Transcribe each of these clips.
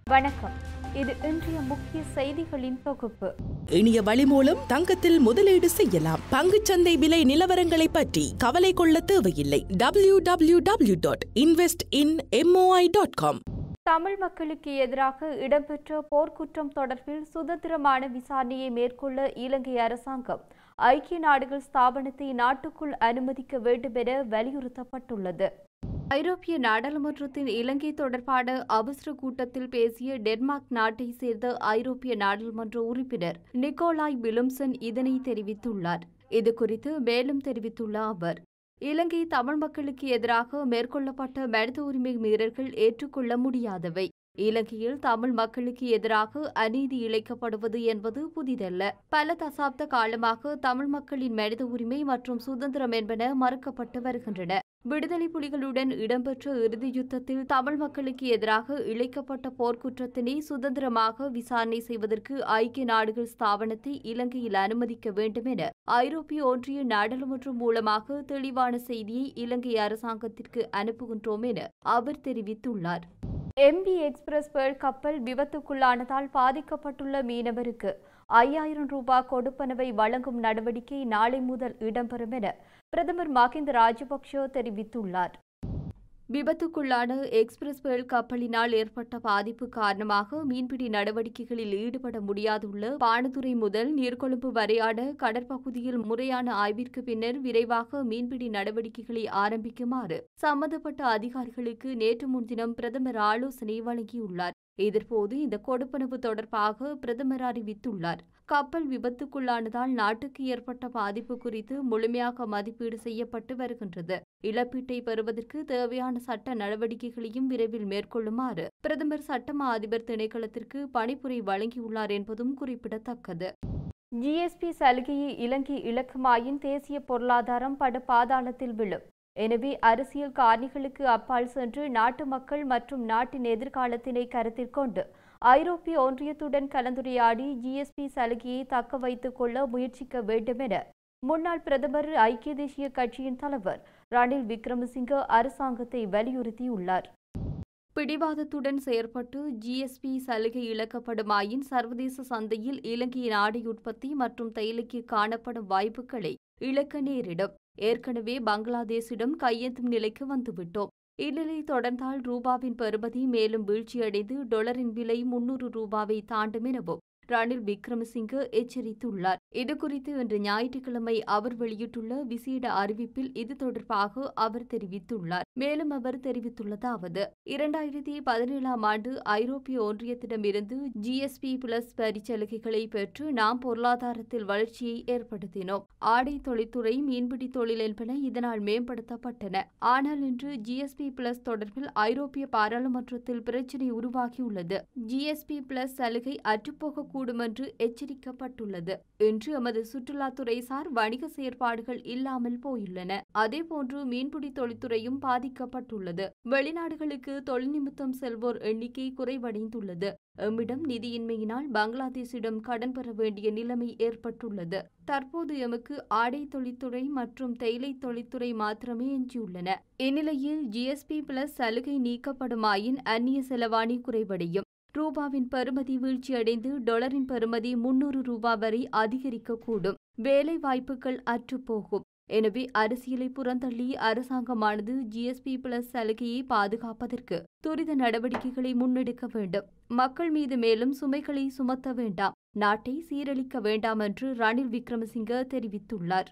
வணக்கம் இது இன்றைய முக்கிய செய்திகளின் தொகுப்பு இணைய வழி மூலம் தங்கத்தில் முதலீடு செய்யலாம் பங்குச்சந்தை விலை நிலவரங்களை பற்றி கவலை கொள்ள தேவையில்லை W W W dot invest in MOI dot com Tamil மக்களுக்கு எதிராக இடம்பெற்ற போர்க்குற்றம் தொடர்பில் சுதந்திரமான விசாரணையை மேற்கொள்ள இலங்கை அரசாங்கம் ஐக்கிய நாடுகள் ஸ்தாபனத்தை நாட்டுக்குள் அனுமதிக்க வேண்டும் என வலியுறுத்தப்பட்டுள்ளது ஐரோப்பிய நாடாளுமன்றத்தின் இலங்கை தொடர்பான அவசர கூட்டத்தில் பேசிய டென்மார்க் நாட்டை சேர்ந்த ஐரோப்பிய நாடாளுமன்ற உறுப்பினர் நிக்கோலாய் விலும்சன் இதனை தெரிவித்துள்ளார் இதுகுறித்து மேலும் தெரிவித்துள்ள அவர் இலங்கை தமிழ் மக்களுக்கு எதிராக மேற்கொள்ளப்பட்ட மனித உரிமை மீறல்கள் ஏற்றுக்கொள்ள முடியாதவை இலங்கையில் தமிழ் மக்களுக்கு எதிராக அநீதி இழைக்கப்படுவது என்பது புதிதல்ல பல தசாப்த காலமாக தமிழ் மக்களின் மனித உரிமை மற்றும் சுதந்திரம் என்பன மறுக்கப்பட்டு வருகின்றன விடுதலை புலிகளுடன் இடம்பெற்ற இறுதி யுத்தத்தில் தமிழ் மக்களுக்கு எதிராக இழைக்கப்பட்ட போர்க்குற்றத்தினை சுதந்திரமாக விசாரணை செய்வதற்கு ஐக்கிய நாடுகள் ஸ்தாபனத்தை இலங்கையில் அனுமதிக்க வேண்டும் என ஐரோப்பிய ஒன்றிய நாடாளுமன்றம் மூலமாக தெளிவான செய்தியை இலங்கை அரசாங்கத்திற்கு அனுப்புகின்றோம் என அவர் தெரிவித்துள்ளார் எம்பி எக்ஸ்பிரஸ் பேர்ல் கப்பல் விபத்துக்குள்ளானதால் பாதிக்கப்பட்டுள்ள மீனவருக்கு ஐயாயிரம் ரூபாய் கொடுப்பனவை வழங்கும் நடவடிக்கை நாளை முதல் இடம்பெறும் என பிரதமர் மஹிந்த ராஜபக்ஷ தெரிவித்துள்ளார் விபத்துக்குள்ளான எக்ஸ்பிரஸ் பேர்ல் கப்பலினால் ஏற்பட்ட பாதிப்பு காரணமாக மீன்பிடி நடவடிக்கைகளில் ஈடுபட முடியாதுள்ள பானதுறை முதல் நீர்கொழும்பு வரையான கடற்பகுதியில் முறையான ஆய்விற்கு பின்னர் விரைவாக மீன்பிடி நடவடிக்கைகளை ஆரம்பிக்குமாறு சம்பந்தப்பட்ட அதிகாரிகளுக்கு நேற்று முன்தினம் பிரதமர் ஆலோசனை வழங்கியுள்ளார் இதன்போது இந்த கொடுப்பனவு தொடர்பாக பிரதமர் அறிவித்துள்ளார் கப்பல் விபத்துக்குள்ளானதால் நாட்டுக்கு ஏற்பட்ட பாதிப்பு குறித்து முழுமையாக மதிப்பீடு செய்யப்பட்டு வருகின்றது இழப்பீட்டை பெறுவதற்கு தேவையான சட்ட நடவடிக்கைகளையும் விரைவில் மேற்கொள்ளுமாறு பிரதமர் சட்டமா அதிபர் திணைக்களத்திற்கு பணிப்புரை வழங்கியுள்ளார் என்பதும் குறிப்பிடத்தக்கது ஜிஎஸ்பி சலுகையை இலங்கை இலக்குமாயின் தேசிய பொருளாதாரம் படு பாதாளத்தில் விழும் எனவே அரசியல் காரணிகளுக்கு அப்பால் சென்று நாட்டு மக்கள் மற்றும் நாட்டின் எதிர்காலத்தினை கருத்தில் கொண்டு ஐரோப்பிய ஒன்றியத்துடன் கலந்துரையாடி ஜிஎஸ்பி சலுகையை தக்க வைத்துக் கொள்ள முயற்சிக்க வேண்டும் என முன்னாள் பிரதமர் ஐக்கிய தேசிய கட்சியின் தலைவர் ரணில் விக்ரமசிங்க அரசாங்கத்தை வலியுறுத்தியுள்ளார் பிடிவாதத்துடன் செயற்பட்டு ஜிஎஸ்பி சலுகை இழக்கப்படுமாயின் சர்வதேச சந்தையில் இலங்கையின் ஆடை உற்பத்தி மற்றும் தேயிலைக்கு காணப்படும் வாய்ப்புகளை இழக்க நேரிடும் ஏற்கனவே பங்களாதேஷிடம் கையேந்தும் நிலைக்கு வந்துவிட்டோம் இந்நிலை தொடர்ந்தால் ரூபாவின் பெறுமதி மேலும் வீழ்ச்சியடைந்து டொலரின் விலை முன்னூறு ரூபாவை தாண்டும் எனவும் ரணில் விக்ரமசிங்க எச்சரித்துள்ளார் இதுகுறித்து இன்று ஞாயிற்றுக்கிழமை அவர் வெளியிட்டுள்ள விசேட அறிவிப்பில் இது தொடர்பாக அவர் தெரிவித்துள்ளார் மேலும் அவர் தெரிவித்துள்ளதாவது இரண்டாயிரத்தி பதினேழாம் ஆண்டு ஐரோப்பிய ஒன்றியத்திடமிருந்து ஜிஎஸ்பி பிளஸ் வரி சலுகைகளை பெற்று நாம் பொருளாதாரத்தில் வளர்ச்சியை ஏற்படுத்தினோம் ஆடை தொழில்துறை மீன்பிடி தொழில் என்பன இதனால் மேம்படுத்தப்பட்டன ஆனால் இன்று ஜிஎஸ்பி பிளஸ் தொடர்பில் ஐரோப்பிய பாராளுமன்றத்தில் பிரச்சினை உருவாகியுள்ளது ஜிஎஸ்பி பிளஸ் சலுகை அற்றுப்போக கூடும் என்று எச்சரிக்கப்பட்டுள்ளது இன்று எமது சுற்றுலாத்துறை சார் வணிக செயற்பாடுகள் இல்லாமல் போயுள்ளன அதேபோன்று மீன்பிடி தொழில்துறையும் பாதிக்கப்பட்டுள்ளது வெளிநாடுகளுக்கு தொழில் நிமித்தம் செல்வோர் எண்ணிக்கை குறைவடைந்துள்ளது எம்மிடம் நிதியின்மையினால் பங்களாதேஷிடம் கடன் பெற வேண்டிய நிலைமை ஏற்பட்டுள்ளது தற்போது எமக்கு ஆடை தொழில்துறை மற்றும் தேயிலை தொழில்துறை மாத்திரமே எஞ்சியுள்ளன இந்நிலையில் ஜிஎஸ்பி பிளஸ் சலுகை நீக்கப்படுமாயின் அந்நிய செலவாணி குறைவடையும் ரூபாவின் பெறுமதி வீழ்ச்சியடைந்து டொலரின் பெறுமதி முன்னூறு ரூபாய் வரை அதிகரிக்கக்கூடும் வேலை வாய்ப்புகள் அற்றுப்போகும் எனவே அரசியலை புறந்தள்ளி அரசாங்கமானது ஜிஎஸ்பி பிளஸ் சலுகையை பாதுகாப்பதற்கு துரித நடவடிக்கைகளை முன்னெடுக்க வேண்டும் மக்கள் மீது மேலும் சுமைகளை சுமத்த வேண்டாம் நாட்டை சீரழிக்க வேண்டாம் என்று ரணில் விக்ரமசிங்க தெரிவித்துள்ளார்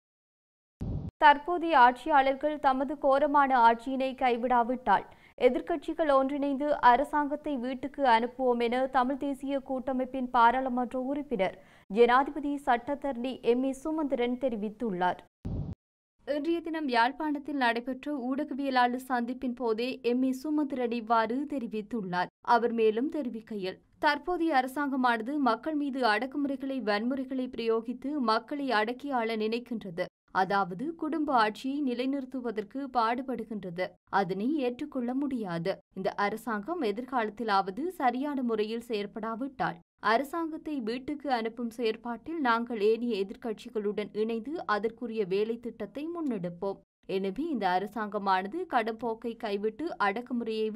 தற்போதைய ஆட்சியாளர்கள் தமது கோரமான ஆட்சியினை கைவிடாவிட்டால் எதிர்க்கட்சிகள் ஒன்றிணைந்து அரசாங்கத்தை வீட்டுக்கு அனுப்புவோம் என தமிழ் தேசிய கூட்டமைப்பின் பாராளுமன்ற உறுப்பினர் ஜனாதிபதி சட்டத்தரணி எம் ஏ சுமந்திரன் தெரிவித்துள்ளார் இன்றைய தினம் யாழ்ப்பாணத்தில் நடைபெற்ற ஊடகவியலாளர் சந்திப்பின் போதே எம் ஏ சுமந்திரன் இவ்வாறு தெரிவித்துள்ளார் அவர் மேலும் தெரிவிக்கையில் தற்போதைய அரசாங்கமானது மக்கள் மீது அடக்குமுறைகளை வன்முறைகளை பிரயோகித்து மக்களை அடக்கி ஆள நினைக்கின்றது அதாவது குடும்ப ஆட்சியை நிலைநிறுத்துவதற்கு பாடுபடுகின்றது அதனை ஏற்றுக்கொள்ள முடியாது இந்த அரசாங்கம் எதிர்காலத்திலாவது சரியான முறையில் செயற்படாவிட்டால் அரசாங்கத்தை வீட்டுக்கு அனுப்பும் செயற்பாட்டில் நாங்கள் ஏனைய எதிர்க்கட்சிகளுடன் இணைந்து அதற்குரிய வேலை திட்டத்தை முன்னெடுப்போம் எனவே இந்த அரசாங்கமானது கடும் போக்கை கைவிட்டு அடக்குமுறையை விட்டு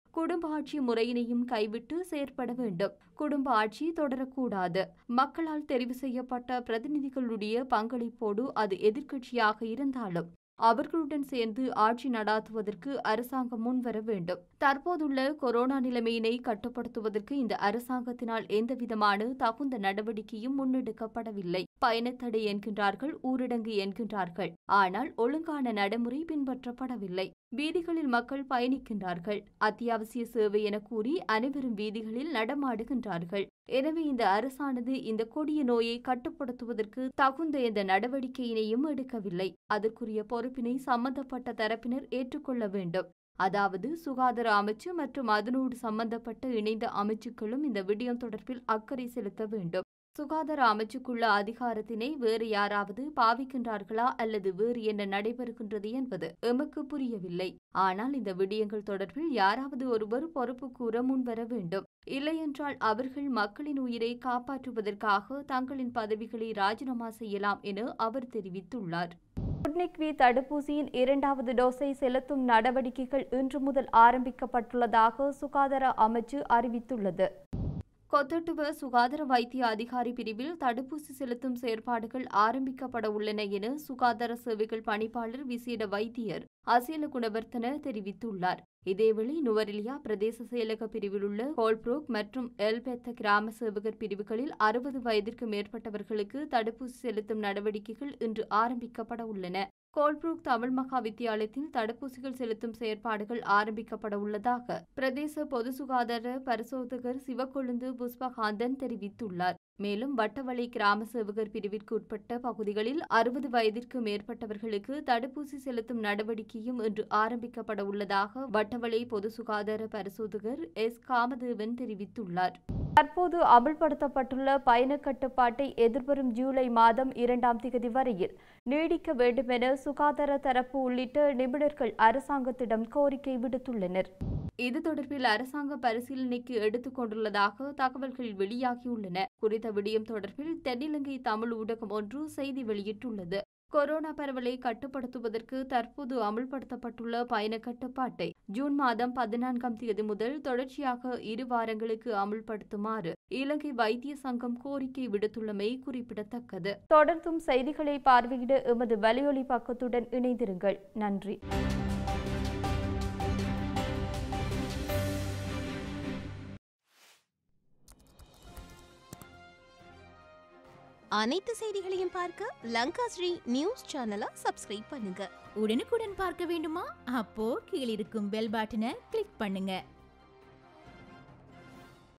குடும்ப ஆட்சி முறையினையும் கைவிட்டு செயற்பட வேண்டும் குடும்ப ஆட்சி தொடரக்கூடாது மக்களால் தெரிவு செய்யப்பட்ட பிரதிநிதிகளுடைய பங்களிப்போடு அது எதிர்க்கட்சியாக இருந்தாலும் அவர்களுடன் சேர்ந்து ஆட்சி நடாத்துவதற்கு அரசாங்கம் முன்வர வேண்டும் தற்போதுள்ள கொரோனா நிலைமையினை கட்டுப்படுத்துவதற்கு இந்த அரசாங்கத்தினால் எந்தவிதமான தகுந்த நடவடிக்கையும் முன்னெடுக்கப்படவில்லை பயணத்தடை என்கின்றார்கள் ஊரடங்கு என்கின்றார்கள் ஆனால் ஒழுங்கான நடைமுறை பின்பற்றப்படவில்லை வீதிகளில் மக்கள் பயணிக்கின்றார்கள் அத்தியாவசிய சேவை என கூறி அனைவரும் வீதிகளில் நடமாடுகின்றார்கள் எனவே இந்த அரசானது இந்த கொடிய நோயை கட்டுப்படுத்துவதற்கு தகுந்த எந்த நடவடிக்கையினையும் எடுக்கவில்லை அதற்குரிய பொறுப்பினை சம்பந்தப்பட்ட தரப்பினர் ஏற்றுக்கொள்ள வேண்டும் அதாவது சுகாதார அமைச்சு மற்றும் அதனோடு சம்பந்தப்பட்ட இணைந்த அமைச்சுக்களும் இந்த விடயம் தொடர்பில் அக்கறை செலுத்த வேண்டும் சுகாதார அமைச்சுக்குள்ள அதிகாரத்தினை வேறு யாராவது பாவிக்கின்றார்களா அல்லது வேறு என்ன நடைபெறுகின்றது என்பது எமக்கு புரியவில்லை ஆனால் இந்த விடயங்கள் தொடர்பில் யாராவது ஒருவர் பொறுப்பு கூற முன்வர வேண்டும் இல்லையென்றால் அவர்கள் மக்களின் உயிரை காப்பாற்றுவதற்காக தங்களின் பதவிகளை ராஜினாமா செய்யலாம் என அவர் தெரிவித்துள்ளார் ஸ்புட்னிக் வி தடுப்பூசியின் இரண்டாவது டோஸை செலுத்தும் நடவடிக்கைகள் இன்று முதல் ஆரம்பிக்கப்பட்டுள்ளதாக சுகாதார அமைச்சு அறிவித்துள்ளது கொத்தட்டுவ சுகாதார வைத்திய அதிகாரி பிரிவில் தடுப்பூசி செலுத்தும் செயற்பாடுகள் ஆரம்பிக்கப்பட உள்ளன என சுகாதார சேவைகள் பணிப்பாளர் விசேட வைத்தியர் அசேல குணவர்த்தன தெரிவித்துள்ளார் இதேவேளை நுவரெலியா பிரதேச செயலக பிரிவில் உள்ள கோல்ப்ரோக் மற்றும் எல்பெத்த கிராம சேவகர் பிரிவுகளில் அறுபது வயதிற்கு மேற்பட்டவர்களுக்கு தடுப்பூசி செலுத்தும் நடவடிக்கைகள் இன்று ஆரம்பிக்கப்பட உள்ளன கோல்ப்ரூக் தமிழ் மகா வித்தியாலயத்தில் தடுப்பூசிகள் செலுத்தும் செயற்பாடுகள் ஆரம்பிக்கப்பட உள்ளதாக பிரதேச பொது சுகாதார பரிசோதகர் சிவக்கொழுந்து புஷ்பகாந்தன் தெரிவித்துள்ளார் மேலும் வட்டவளை கிராம சேவகர் பிரிவிற்கு உட்பட்ட பகுதிகளில் அறுபது வயதிற்கு மேற்பட்டவர்களுக்கு தடுப்பூசி செலுத்தும் நடவடிக்கையும் இன்று ஆரம்பிக்கப்பட உள்ளதாக வட்டவளை பொது சுகாதார பரிசோதகர் எஸ் காமதேவன் தெரிவித்துள்ளார் தற்போது அமல்படுத்தப்பட்டுள்ள பயண கட்டுப்பாட்டை எதிர்வரும் ஜூலை மாதம் இரண்டாம் தேதி வரையில் நீடிக்க வேண்டுமென சுகாதார தரப்பு உள்ளிட்ட நிபுணர்கள் அரசாங்கத்திடம் கோரிக்கை விடுத்துள்ளனர் இது தொடர்பில் அரசாங்க பரிசீலனைக்கு எடுத்துக் கொண்டுள்ளதாக தகவல்கள் வெளியாகியுள்ளன குறித்த விடயம் தொடர்பில் தென்னிலங்கை தமிழ் ஊடகம் ஒன்று செய்தி வெளியிட்டுள்ளது கொரோனா பரவலை கட்டுப்படுத்துவதற்கு தற்போது அமல்படுத்தப்பட்டுள்ள பயண கட்டுப்பாட்டை ஜூன் மாதம் பதினான்காம் தேதி முதல் தொடர்ச்சியாக இரு வாரங்களுக்கு அமல்படுத்துமாறு இலங்கை வைத்திய சங்கம் கோரிக்கை விடுத்துள்ளமை குறிப்பிடத்தக்கது தொடர்ந்தும் செய்திகளை பார்வையிட எமது வலையொலி பக்கத்துடன் இணைந்திருங்கள் நன்றி அனைத்து செய்திகளையும் பார்க்க லங்கா ஸ்ரீ நியூஸ் சேனலை சப்ஸ்கிரைப் பண்ணுங்க உடனுக்குடன் பார்க்க வேண்டுமா அப்போ கீழிருக்கும் பெல் பட்டனை கிளிக் பண்ணுங்க